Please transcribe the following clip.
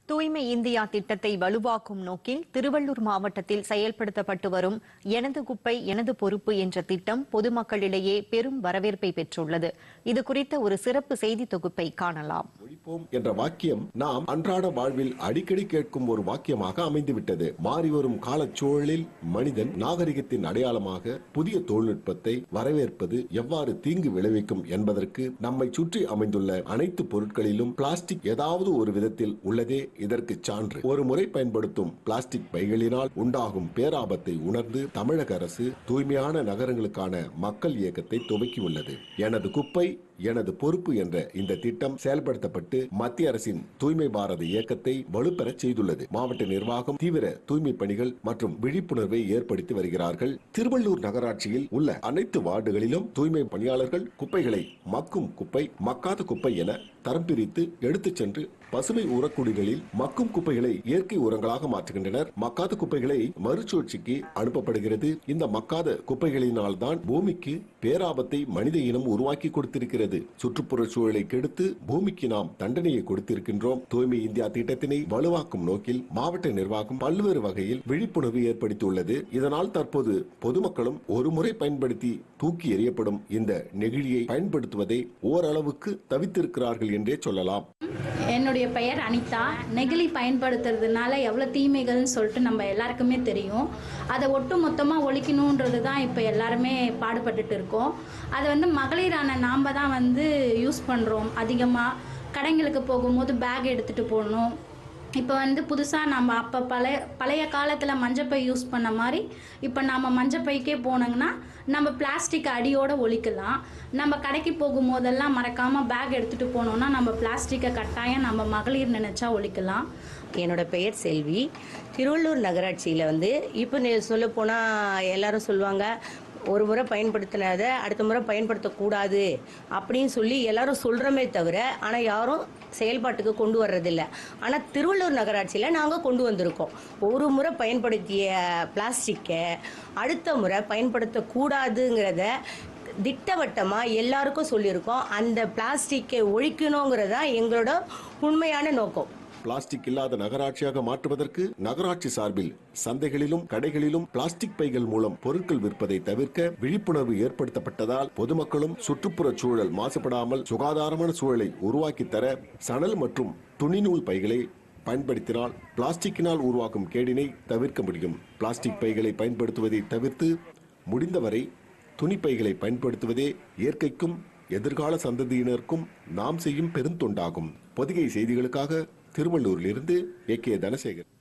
தூய்மை இந்தியா திட்டத்தை வலுவாக்கும் நோக்கில் திருவள்ளூர் மாவட்டத்தில் செயல்படுத்தப்பட்டு வரும் எனது குப்பை எனது பொறுப்பு என்ற திட்டம் பொதுமக்களிடையே பெரும் வரவேற்பை பெற்றுள்ளது இது குறித்த ஒரு சிறப்பு செய்தி தொகுப்பை காணலாம் ஒழிப்போம் என்ற வாக்கியம் நாம் அன்றாட வாழ்வில் அடிக்கடி கேட்கும் ஒரு வாக்கியமாக அமைந்துவிட்டது மாறிவரும் காலச்சூழலில் மனிதன் நாகரிகத்தின் அடையாளமாக புதிய தொழில்நுட்பத்தை வரவேற்பது எவ்வாறு தீங்கு விளைவிக்கும் என்பதற்கு நம்மை சுற்றி அமைந்துள்ள அனைத்து பொருட்களிலும் பிளாஸ்டிக் ஏதாவது ஒரு விதத்தில் உள்ளதே இதற்கு சான்று ஒரு முறை பயன்படுத்தும் பிளாஸ்டிக் பைகளினால் உண்டாகும் பேராபத்தை உணர்ந்து தமிழக அரசு தூய்மையான நகரங்களுக்கான மக்கள் இயக்கத்தை துவக்கியுள்ளது எனது குப்பை எனது பொறுப்பு என்ற இந்த திட்டம் செயல்படுத்தப்பட்டு மத்திய அரசின் தூய்மை பாரத இயக்கத்தை வலுப்பெறச் செய்துள்ளது மாவட்ட நிர்வாகம் தீவிர தூய்மை பணிகள் மற்றும் விழிப்புணர்வை ஏற்படுத்தி வருகிறார்கள் திருவள்ளூர் நகராட்சியில் உள்ள அனைத்து வார்டுகளிலும் தூய்மை பணியாளர்கள் குப்பைகளை மக்கும் குப்பை மக்காத குப்பை என தரம் பிரித்து எடுத்துச் சென்று பசுமை உரக்குடிகளில் மக்கும் குப்பைகளை இயற்கை உரங்களாக மாற்றுகின்றனர் மக்காத குப்பைகளை மறுசுழற்சிக்கு அனுப்பப்படுகிறது இந்த மக்காத குப்பைகளினால் தான் பூமிக்கு பேராபத்தை மனித இனம் உருவாக்கி கொடுத்திருக்கிறது சுற்றுப்புற சூழலை கெடுத்து பூமிக்கு நாம் தண்டனையை கொடுத்திருக்கின்றோம் தூய்மை இந்தியா திட்டத்தினை வலுவாக்கும் நோக்கில் மாவட்ட நிர்வாகம் பல்வேறு வகையில் விழிப்புணர்வு ஏற்படுத்தியுள்ளது இதனால் தற்போது பொதுமக்களும் ஒரு முறை பயன்படுத்தி தூக்கி எறியப்படும் இந்த நெகிழியை பயன்படுத்துவதை ஓரளவுக்கு தவித்திருக்கிறார்கள் என்றே சொல்லலாம் என்னுடைய பெயர் அனிதா நெகிழி பயன்படுத்துறதுனால எவ்வளோ தீமைகள்னு சொல்லிட்டு நம்ம எல்லாருக்குமே தெரியும் அதை ஒட்டு மொத்தமாக ஒழிக்கணுன்றது தான் இப்போ எல்லாருமே பாடுபட்டுட்டு இருக்கோம் அதை வந்து மகளிரான நாம் தான் வந்து யூஸ் பண்ணுறோம் அதிகமாக கடைங்களுக்கு போகும்போது பேக் எடுத்துகிட்டு போகணும் இப்போ வந்து புதுசாக நம்ம அப்போ பழைய பழைய காலத்தில் மஞ்சப்பை யூஸ் பண்ண மாதிரி இப்போ நம்ம மஞ்சப்பைக்கே போனோங்கன்னா நம்ம பிளாஸ்டிக் அடியோடு ஒழிக்கலாம் நம்ம கடைக்கு போகும்போதெல்லாம் மறக்காமல் பேக் எடுத்துகிட்டு போனோம்னா நம்ம பிளாஸ்டிக்கை கட்டாயம் நம்ம மகளிர் நினச்சா ஒழிக்கலாம் என்னோட பெயர் செல்வி திருவள்ளூர் நகராட்சியில் வந்து இப்போ சொல்ல போனால் எல்லாரும் சொல்லுவாங்க ஒரு முறை பயன்படுத்தினதை அடுத்த முறை பயன்படுத்தக்கூடாது அப்படின்னு சொல்லி எல்லாரும் சொல்கிறோமே தவிர ஆனால் யாரும் செயல்பாட்டுக்கு கொண்டு வர்றதில்ல ஆனால் திருவள்ளூர் நகராட்சியில் நாங்கள் கொண்டு வந்திருக்கோம் ஒரு முறை பயன்படுத்திய பிளாஸ்டிக்கை அடுத்த முறை பயன்படுத்தக்கூடாதுங்கிறத திட்டவட்டமாக எல்லாருக்கும் சொல்லியிருக்கோம் அந்த பிளாஸ்டிக்கை ஒழிக்கணுங்கிறதா எங்களோட உண்மையான நோக்கம் பிளாஸ்டிக் இல்லாத நகராட்சியாக மாற்றுவதற்கு நகராட்சி சார்பில் சந்தைகளிலும் கடைகளிலும் பிளாஸ்டிக் பைகள் மூலம் பொருட்கள் விற்பதை தவிர்க்க விழிப்புணர்வு ஏற்படுத்தப்பட்டதால் பொதுமக்களும் சுற்றுப்புற சூழல் மாசுபடாமல் சுகாதாரமான சூழலை உருவாக்கி தர சணல் மற்றும் துணிநூல் பைகளை பயன்படுத்தினால் பிளாஸ்டிக்கினால் உருவாக்கும் கேடினை தவிர்க்க முடியும் பிளாஸ்டிக் பைகளை பயன்படுத்துவதை தவிர்த்து முடிந்தவரை துணிப்பைகளை பயன்படுத்துவதே இயற்கைக்கும் எதிர்கால சந்ததியினருக்கும் நாம் செய்யும் பெருந்தொண்டாகும் பொதிகை செய்திகளுக்காக திருவள்ளூரிலிருந்து ஏ கே தனசேகர்